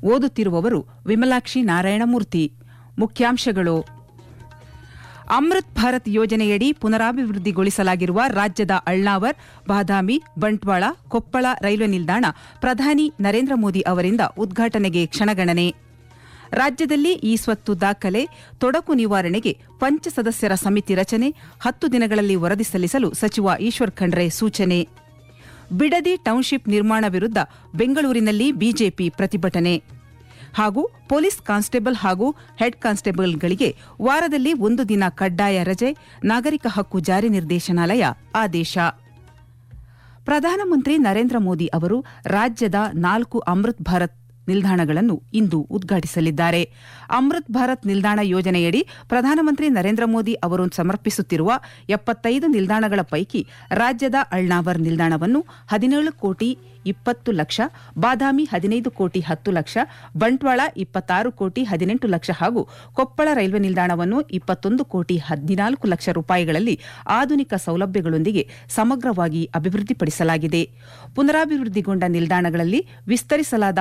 ಓದುತ್ತಿರುವವರು ವಿಮಲಾಕ್ಷಿ ನಾರಾಯಣಮೂರ್ತಿ ಮುಖ್ಯಾಂಶಗಳು ಅಮೃತ್ ಭಾರತ್ ಯೋಜನೆಯಡಿ ಪುನರಾಭಿವೃದ್ಧಿಗೊಳಿಸಲಾಗಿರುವ ರಾಜ್ಯದ ಅಳ್ನಾವರ್ ಬಾದಾಮಿ ಬಂಟ್ವಾಳ ಕೊಪ್ಪಳ ರೈಲ್ವೆ ನಿಲ್ದಾಣ ಪ್ರಧಾನಿ ನರೇಂದ್ರ ಮೋದಿ ಅವರಿಂದ ಉದ್ಘಾಟನೆಗೆ ಕ್ಷಣಗಣನೆ ರಾಜ್ಯದಲ್ಲಿ ಈ ಸ್ವತ್ತು ದಾಖಲೆ ತೊಡಕು ನಿವಾರಣೆಗೆ ಪಂಚ ಸದಸ್ಯರ ಸಮಿತಿ ರಚನೆ ಹತ್ತು ದಿನಗಳಲ್ಲಿ ವರದಿ ಸಲ್ಲಿಸಲು ಸಚಿವ ಈಶ್ವರ್ ಖಂಡ್ರೆ ಸೂಚನೆ ಬಿಡದಿ ಟೌನ್ಶಿಪ್ ನಿರ್ಮಾಣ ವಿರುದ್ಧ ಬೆಂಗಳೂರಿನಲ್ಲಿ ಬಿಜೆಪಿ ಪ್ರತಿಭಟನೆ ಹಾಗೂ ಪೊಲೀಸ್ ಕಾನ್ಸ್ಟೇಬಲ್ ಹಾಗೂ ಹೆಡ್ ಕಾನ್ಸ್ಟೇಬಲ್ಗಳಿಗೆ ವಾರದಲ್ಲಿ ಒಂದು ದಿನ ಕಡ್ಡಾಯ ರಜೆ ನಾಗರಿಕ ಹಕ್ಕು ಜಾರಿ ನಿರ್ದೇಶನಾಲಯ ಆದೇಶ ಪ್ರಧಾನಮಂತ್ರಿ ನರೇಂದ್ರ ಮೋದಿ ಅವರು ರಾಜ್ಯದ ನಾಲ್ಕು ಅಮೃತ್ ಭಾರತ್ ನಿಲ್ದಾಣಗಳನ್ನು ಇಂದು ಉದ್ಘಾಟಿಸಲಿದ್ದಾರೆ ಅಮೃತ್ ಭಾರತ್ ನಿಲ್ದಾಣ ಯೋಜನೆಯಡಿ ಪ್ರಧಾನಮಂತ್ರಿ ನರೇಂದ್ರ ಮೋದಿ ಅವರು ಸಮರ್ಪಿಸುತ್ತಿರುವ ಎಪ್ಪತ್ತೈದು ನಿಲ್ದಾಣಗಳ ಪೈಕಿ ರಾಜ್ಯದ ಅಳ್ನಾವರ್ ನಿಲ್ದಾಣವನ್ನು ಹದಿನೇಳು ಕೋಟಿ ಇಪ್ಪತ್ತು ಲಕ್ಷ ಬಾದಾಮಿ ಹದಿನೈದು ಕೋಟಿ ಹತ್ತು ಲಕ್ಷ ಬಂಟ್ವಾಳ ಇಪ್ಪತ್ತಾರು ಕೋಟಿ ಹದಿನೆಂಟು ಲಕ್ಷ ಹಾಗೂ ಕೊಪ್ಪಳ ರೈಲ್ವೆ ನಿಲ್ದಾಣವನ್ನು ಇಪ್ಪತ್ತೊಂದು ಕೋಟಿ ಹದಿನಾಲ್ಕು ಲಕ್ಷ ರೂಪಾಯಿಗಳಲ್ಲಿ ಆಧುನಿಕ ಸೌಲಭ್ಯಗಳೊಂದಿಗೆ ಸಮಗ್ರವಾಗಿ ಅಭಿವೃದ್ಧಿಪಡಿಸಲಾಗಿದೆ ಪುನರಾಭಿವೃದ್ಧಿಗೊಂಡ ನಿಲ್ದಾಣಗಳಲ್ಲಿ ವಿಸ್ತರಿಸಲಾದ